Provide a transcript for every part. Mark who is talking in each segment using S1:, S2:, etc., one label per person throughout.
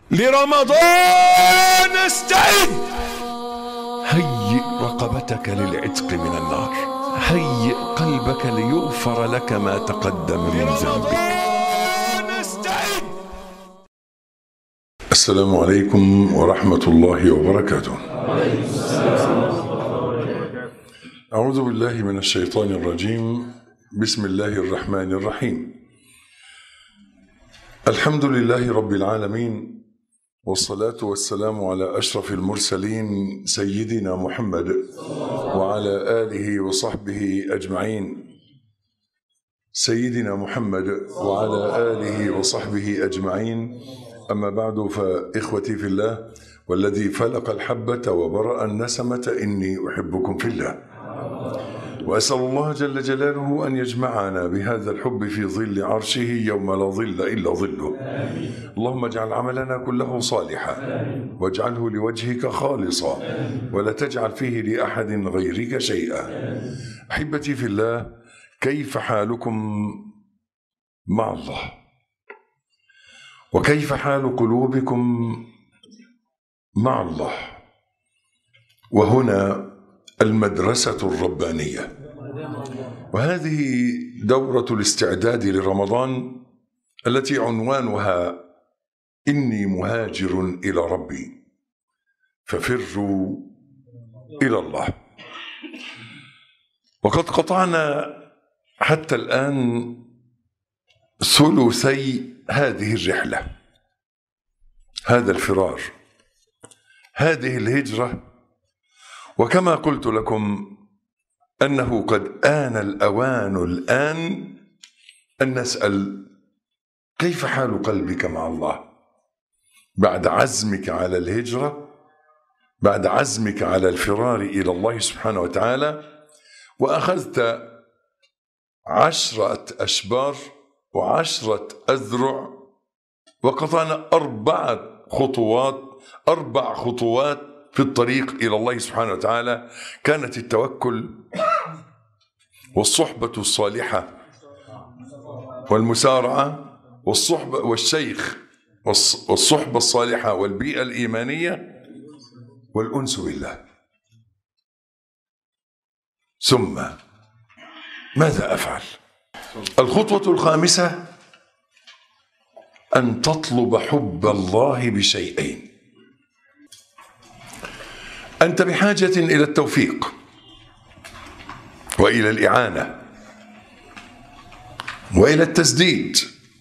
S1: لرمضان استعد هيئ رقبتك للعتق من النار هيئ قلبك ليغفر لك ما تقدم من ذنبك السلام عليكم ورحمة الله وبركاته أعوذ بالله من الشيطان الرجيم بسم الله الرحمن الرحيم الحمد لله رب العالمين والصلاة والسلام على أشرف المرسلين سيدنا محمد وعلى آله وصحبه أجمعين سيدنا محمد وعلى آله وصحبه أجمعين أما بعد فإخوتي في الله والذي فلق الحبة وبرأ النسمة إني أحبكم في الله وأسأل الله جل جلاله أن يجمعنا بهذا الحب في ظل عرشه يوم لا ظل إلا ظله اللهم اجعل عملنا كله صالحا واجعله لوجهك خالصا ولا تجعل فيه لأحد غيرك شيئا أحبتي في الله كيف حالكم مع الله وكيف حال قلوبكم مع الله وهنا المدرسة الربانية وهذه دورة الاستعداد لرمضان التي عنوانها إني مهاجر إلى ربي ففروا إلى الله وقد قطعنا حتى الآن ثلثي هذه الرحلة هذا الفرار هذه الهجرة وكما قلت لكم أنه قد آن الأوان الآن أن نسأل كيف حال قلبك مع الله بعد عزمك على الهجرة بعد عزمك على الفرار إلى الله سبحانه وتعالى وأخذت عشرة أشبار وعشرة أذرع وقطعنا أربعة خطوات أربع خطوات في الطريق إلى الله سبحانه وتعالى كانت التوكل والصحبة الصالحة والمسارعة والصحبة والشيخ والصحبة الصالحة والبيئة الإيمانية والأنس بالله ثم ماذا أفعل الخطوة الخامسة أن تطلب حب الله بشيئين أنت بحاجة إلى التوفيق وإلى الإعانة وإلى التسديد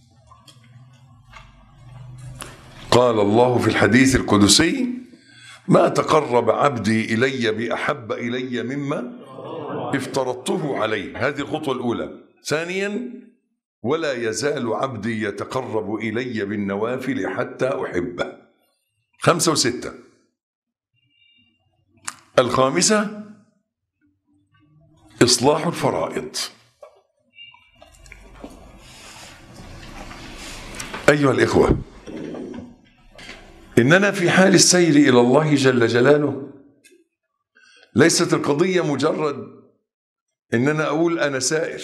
S1: قال الله في الحديث القدسي ما تقرب عبدي إلي بأحب إلي مما افترضته عليه هذه الخطوة الأولى ثانيا ولا يزال عبدي يتقرب إلي بالنوافل حتى أحبه خمسة وستة الخامسة إصلاح الفرائض أيها الإخوة إننا في حال السير إلى الله جل جلاله ليست القضية مجرد إننا أقول أنا سائر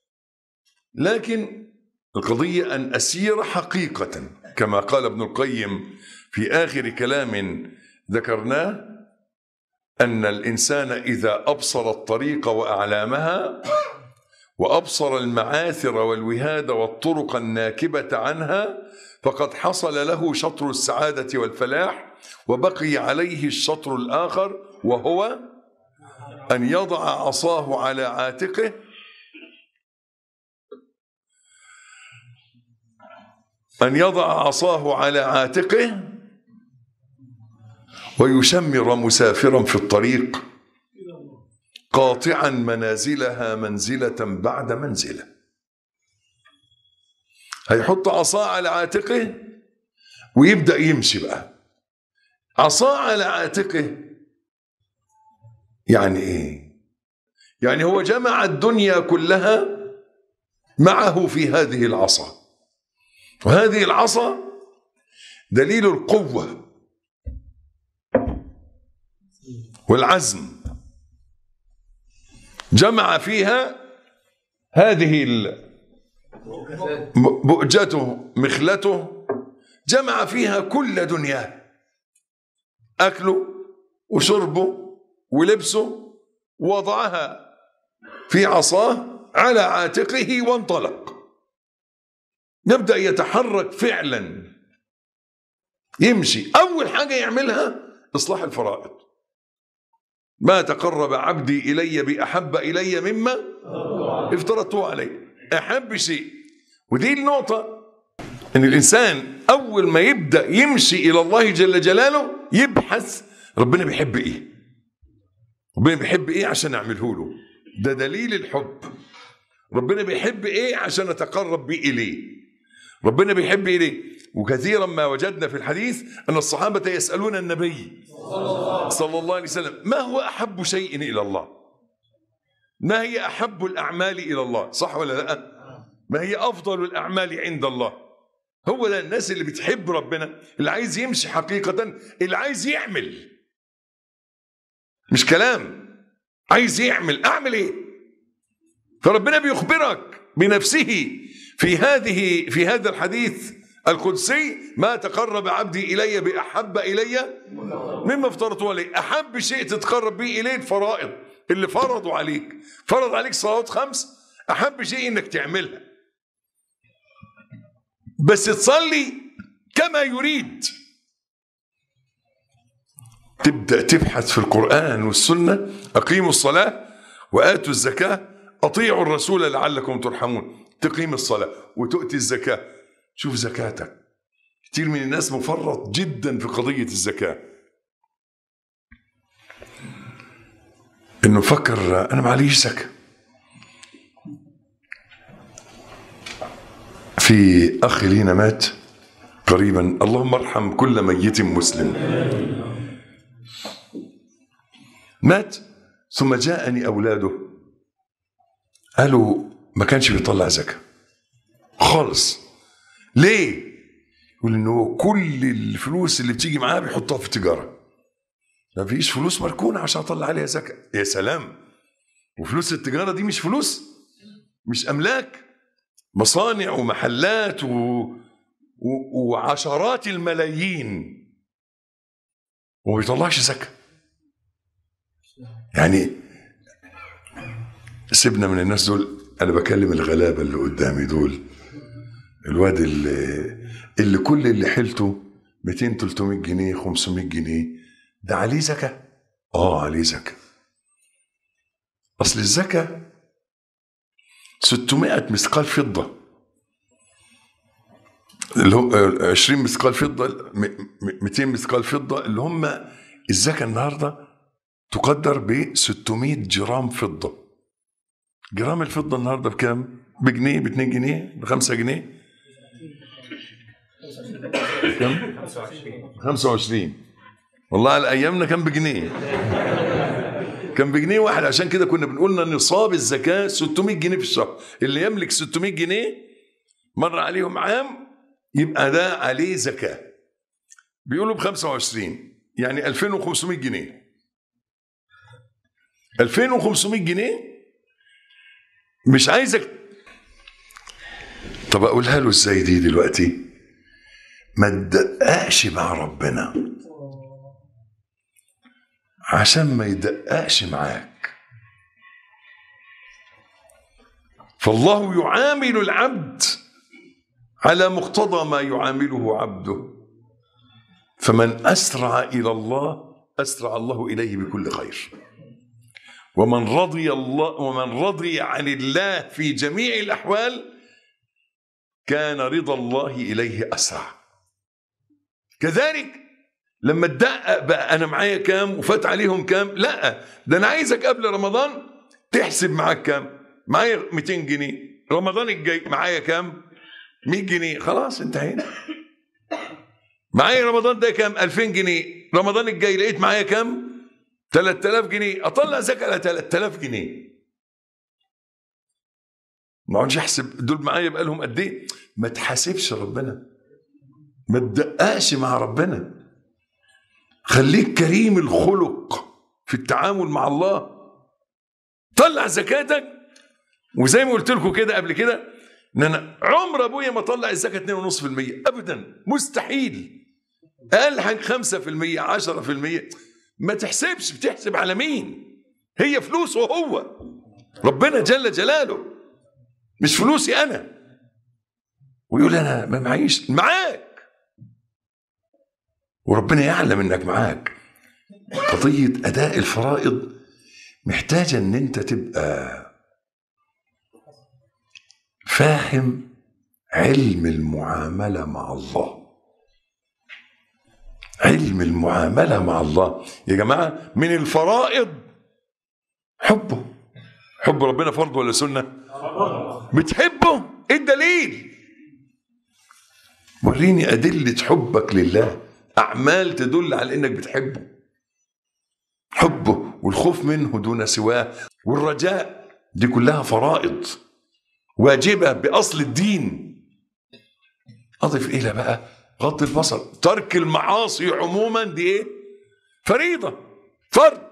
S1: لكن القضية أن أسير حقيقة كما قال ابن القيم في آخر كلام ذكرناه أن الإنسان إذا أبصر الطريق وأعلامها وأبصر المعاثر والوهاد والطرق الناكبة عنها فقد حصل له شطر السعادة والفلاح وبقي عليه الشطر الآخر وهو أن يضع عصاه على عاتقه أن يضع عصاه على عاتقه ويشمر مسافرا في الطريق قاطعا منازلها منزلة بعد منزلة هيحط عصاه على عاتقه ويبدأ يمشي بقى عصاه على عاتقه يعني ايه يعني هو جمع الدنيا كلها معه في هذه العصا وهذه العصا دليل القوة والعزم جمع فيها هذه ال- بؤجته مخلته جمع فيها كل دنياه أكله وشربه ولبسه وضعها في عصاه على عاتقه وانطلق يبدأ يتحرك فعلا يمشي أول حاجة يعملها إصلاح الفرائض ما تقرب عبدي إلي بأحب إلي مما افترضته عليه أحب شيء ودي النقطة إن الإنسان أول ما يبدأ يمشي إلى الله جل جلاله يبحث ربنا بيحب إيه ربنا بيحب إيه عشان أعمله له ده دليل الحب ربنا بيحب إيه عشان أتقرب بيه إليه ربنا بيحب إيه ليه وكثيرا ما وجدنا في الحديث أن الصحابة يسألون النبي صلى الله عليه وسلم ما هو أحب شيء إلى الله ما هي أحب الأعمال إلى الله صح ولا لا ما هي أفضل الأعمال عند الله هو ده الناس اللي بتحب ربنا اللي عايز يمشي حقيقة اللي عايز يعمل مش كلام عايز يعمل أعمل إيه فربنا بيخبرك بنفسه في هذه في هذا الحديث القدسي ما تقرب عبدي الي باحب الي مما افترضته عليه احب شيء تتقرب به اليه الفرائض اللي فرضوا عليك فرض عليك صلوات خمس احب شيء انك تعملها بس تصلي كما يريد تبدا تبحث في القران والسنه اقيموا الصلاه واتوا الزكاه اطيعوا الرسول لعلكم ترحمون تقيم الصلاه وتؤتي الزكاه شوف زكاتك كتير من الناس مفرط جدا في قضية الزكاة انه فكر انا معليش زكاة في اخ لينا مات قريبا اللهم ارحم كل ميت مسلم مات ثم جاءني اولاده قالوا ما كانش بيطلع زكاه خالص ليه؟ يقول انه كل الفلوس اللي بتيجي معاه بيحطها في التجاره. ما فيش فلوس مركونه عشان اطلع عليها زكاه، يا سلام. وفلوس التجاره دي مش فلوس مش املاك مصانع ومحلات و... و... وعشرات الملايين وما بيطلعش زكاه. يعني سيبنا من الناس دول انا بكلم الغلابه اللي قدامي دول الواد اللي, اللي كل اللي حيلته 200 300 جنيه 500 جنيه ده عليه زكاه اه عليه زكاه اصل الزكاه 600 مثقال فضه اللي هم 20 مثقال فضه 200 مثقال فضه اللي هم الزكاه النهارده تقدر ب 600 جرام فضه جرام الفضه النهارده بكام؟ بجنيه ب 2 جنيه ب 5 جنيه كم؟ 25 والله على ايامنا كان بجنيه كان بجنيه واحد عشان كده كنا بنقول ان نصاب الزكاه 600 جنيه في الشهر اللي يملك 600 جنيه مر عليهم عام يبقى ده عليه زكاه بيقولوا ب 25 يعني 2500 جنيه 2500 جنيه مش عايزك طب اقولها له ازاي دي دلوقتي ما تدققش مع ربنا عشان ما يدققش معاك فالله يعامل العبد على مقتضى ما يعامله عبده فمن اسرع الى الله اسرع الله اليه بكل خير ومن رضي الله ومن رضي عن الله في جميع الاحوال كان رضا الله اليه اسرع كذلك لما تدقق بقى انا معايا كام وفات عليهم كام لا ده انا عايزك قبل رمضان تحسب معاك كام معايا 200 جنيه رمضان الجاي معايا كام 100 جنيه خلاص انتهينا معايا رمضان ده كام 2000 جنيه رمضان الجاي لقيت معايا كام 3000 جنيه اطلع زكاه على 3000 جنيه ما اقعدش احسب دول معايا بقى لهم قد ايه ما تحاسبش ربنا ما تدققش مع ربنا خليك كريم الخلق في التعامل مع الله طلع زكاتك وزي ما قلت لكم كده قبل كده ان انا عمر ابويا ما طلع الزكاه 2.5% ابدا مستحيل اقل حاجه 5% 10% ما تحسبش بتحسب على مين هي فلوسه هو ربنا جل جلاله مش فلوسي انا ويقول انا ما معيش معاك وربنا يعلم انك معاك قضيه اداء الفرائض محتاجه ان انت تبقى فاهم علم المعامله مع الله علم المعامله مع الله يا جماعه من الفرائض حبه حب ربنا فرض ولا سنه بتحبه ايه الدليل وريني ادله حبك لله اعمال تدل على انك بتحبه حبه والخوف منه دون سواه والرجاء دي كلها فرائض واجبه باصل الدين اضف الى بقى غض البصر ترك المعاصي عموما دي ايه فريضه فرض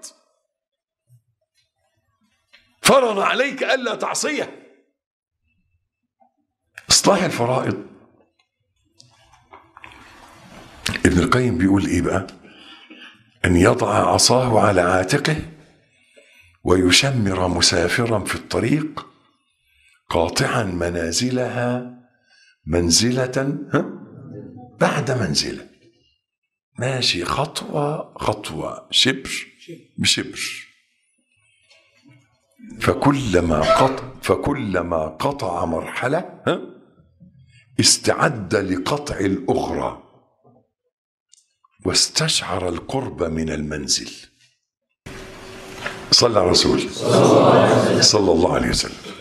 S1: فرض عليك الا تعصيه اصلاح الفرائض ابن القيم بيقول ايه بقى ان يضع عصاه على عاتقه ويشمر مسافرا في الطريق قاطعا منازلها منزلة ها؟ بعد منزلة ماشي خطوة خطوة شبر بشبر فكلما قطع فكلما قطع مرحلة ها؟ استعد لقطع الأخرى واستشعر القرب من المنزل صلى على الرسول صلى الله عليه وسلم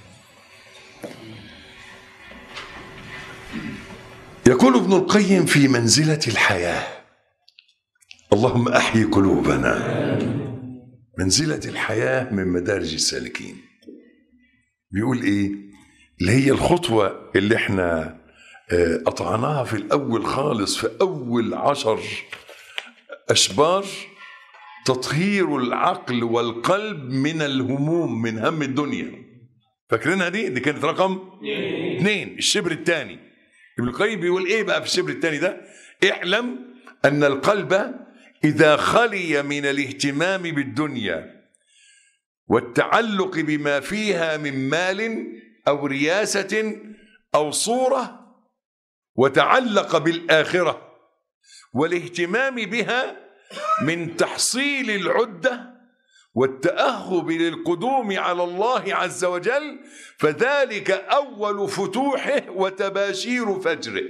S1: يقول ابن القيم في منزلة الحياة اللهم أحيي قلوبنا منزلة الحياة من مدارج السالكين بيقول إيه اللي هي الخطوة اللي احنا آه، قطعناها في الأول خالص في أول عشر أشبار تطهير العقل والقلب من الهموم من هم الدنيا فاكرينها دي دي كانت رقم اثنين الشبر الثاني ابن القيم بيقول ايه بقى في الشبر الثاني ده اعلم ان القلب اذا خلي من الاهتمام بالدنيا والتعلق بما فيها من مال او رياسه او صوره وتعلق بالاخره والاهتمام بها من تحصيل العده والتاهب للقدوم على الله عز وجل فذلك اول فتوحه وتباشير فجره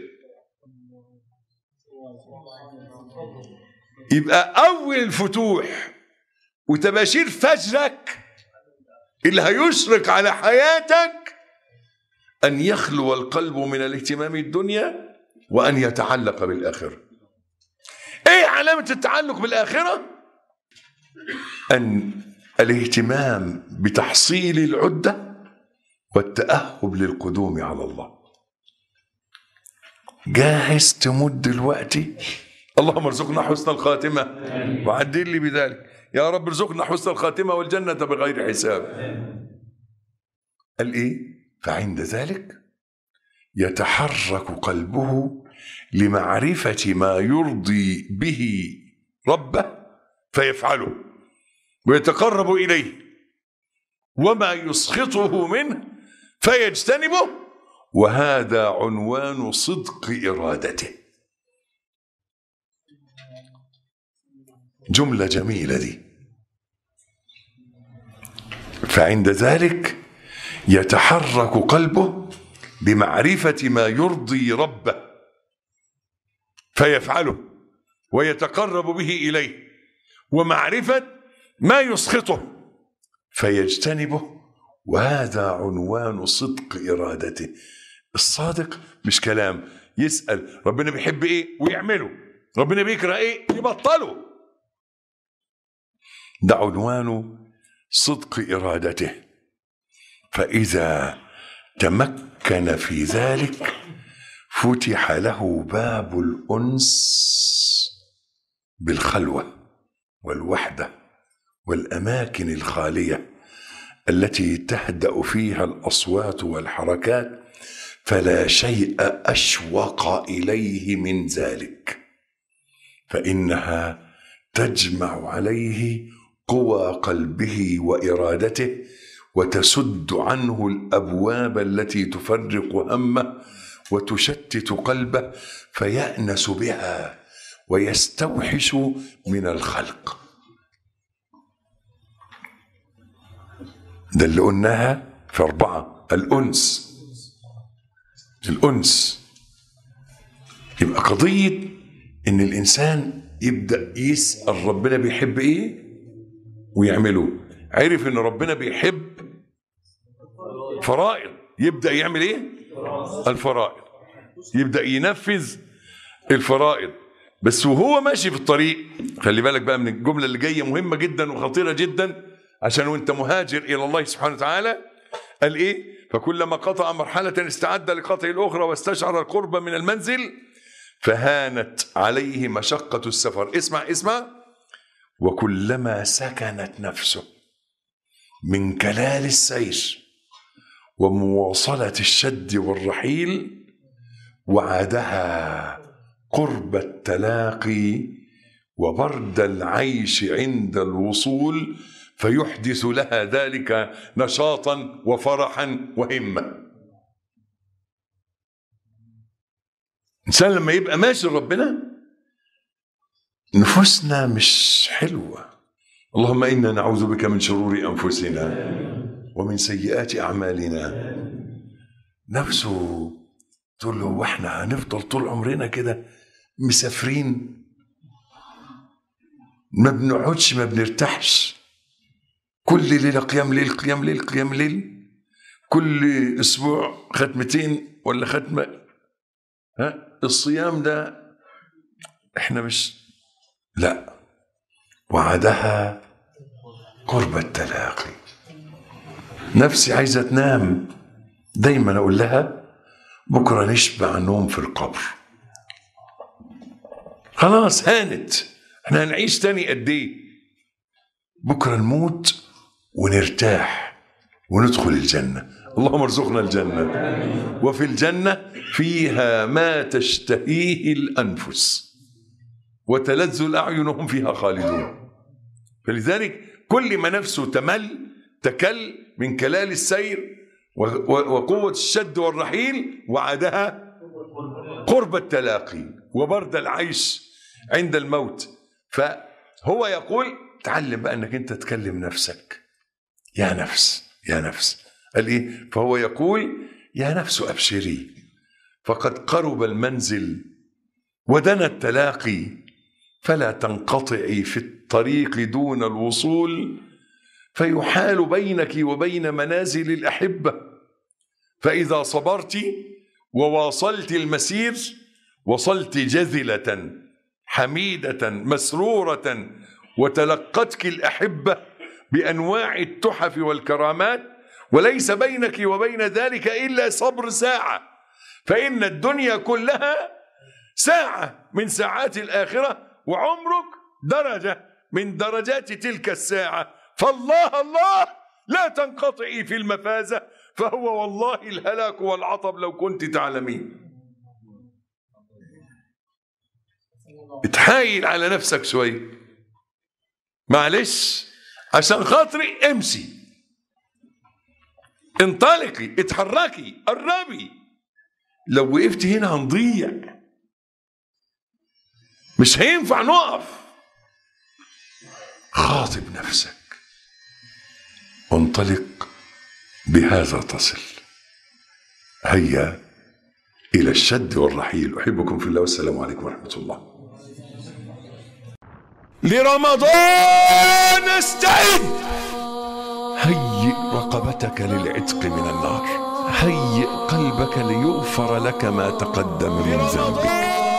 S1: يبقى اول الفتوح وتباشير فجرك اللي هيشرق على حياتك ان يخلو القلب من الاهتمام الدنيا وان يتعلق بالاخره ايه علامه التعلق بالاخره أن الاهتمام بتحصيل العدة والتأهب للقدوم على الله جاهز تمد دلوقتي اللهم ارزقنا حسن الخاتمة وعدل لي بذلك يا رب ارزقنا حسن الخاتمة والجنة بغير حساب قال ايه فعند ذلك يتحرك قلبه لمعرفة ما يرضي به ربه فيفعله ويتقرب اليه وما يسخطه منه فيجتنبه وهذا عنوان صدق ارادته جمله جميله دي فعند ذلك يتحرك قلبه بمعرفه ما يرضي ربه فيفعله ويتقرب به اليه ومعرفة ما يسخطه فيجتنبه وهذا عنوان صدق إرادته الصادق مش كلام يسأل ربنا بيحب إيه ويعمله ربنا بيكره إيه يبطله ده عنوان صدق إرادته فإذا تمكن في ذلك فتح له باب الأنس بالخلوه والوحده والاماكن الخاليه التي تهدا فيها الاصوات والحركات فلا شيء اشوق اليه من ذلك فانها تجمع عليه قوى قلبه وارادته وتسد عنه الابواب التي تفرق همه وتشتت قلبه فيانس بها ويستوحش من الخلق ده اللي قلناها في أربعة الأنس الأنس يبقى قضية إن الإنسان يبدأ يسأل ربنا بيحب إيه ويعمله عرف إن ربنا بيحب فرائض يبدأ يعمل إيه الفرائض يبدأ ينفذ الفرائض بس وهو ماشي في الطريق خلي بالك بقى من الجملة اللي جاية مهمة جدا وخطيرة جدا عشان وانت مهاجر الى الله سبحانه وتعالى قال ايه فكلما قطع مرحلة استعد لقطع الاخرى واستشعر القرب من المنزل فهانت عليه مشقة السفر اسمع اسمع وكلما سكنت نفسه من كلال السير ومواصلة الشد والرحيل وعادها قرب التلاقي وبرد العيش عند الوصول فيحدث لها ذلك نشاطا وفرحا وهمه الانسان لما يبقى ماشي لربنا نفوسنا مش حلوه اللهم انا نعوذ بك من شرور انفسنا ومن سيئات اعمالنا نفسه تقول له واحنا هنفضل طول عمرنا كده مسافرين ما بنقعدش ما بنرتاحش كل ليله قيام ليل قيام ليل قيام ليل كل اسبوع ختمتين ولا ختمه ها الصيام ده احنا مش لا وعدها قرب التلاقي نفسي عايزه تنام دايما اقول لها بكره نشبع نوم في القبر خلاص هانت احنا هنعيش تاني قد ايه بكره نموت ونرتاح وندخل الجنه اللهم ارزقنا الجنه وفي الجنه فيها ما تشتهيه الانفس وتلذ الاعين هم فيها خالدون فلذلك كل ما نفسه تمل تكل من كلال السير وقوه الشد والرحيل وعدها قرب التلاقي وبرد العيش عند الموت فهو يقول تعلم بقى انك انت تكلم نفسك يا نفس يا نفس قال ايه فهو يقول يا نفس ابشري فقد قرب المنزل ودنا التلاقي فلا تنقطعي في الطريق دون الوصول فيحال بينك وبين منازل الاحبه فاذا صبرت وواصلت المسير وصلت جذله حميده مسروره وتلقتك الاحبه بانواع التحف والكرامات وليس بينك وبين ذلك الا صبر ساعه فان الدنيا كلها ساعه من ساعات الاخره وعمرك درجه من درجات تلك الساعه فالله الله لا تنقطعي في المفازه فهو والله الهلاك والعطب لو كنت تعلمين اتحايل على نفسك شويه معلش عشان خاطري امشي انطلقي اتحركي قربي لو وقفت هنا هنضيع مش هينفع نقف خاطب نفسك وانطلق بهذا تصل هيا إلى الشد والرحيل أحبكم في الله والسلام عليكم ورحمة الله لرمضان استعد هيئ رقبتك للعتق من النار هيئ قلبك ليغفر لك ما تقدم من ذنبك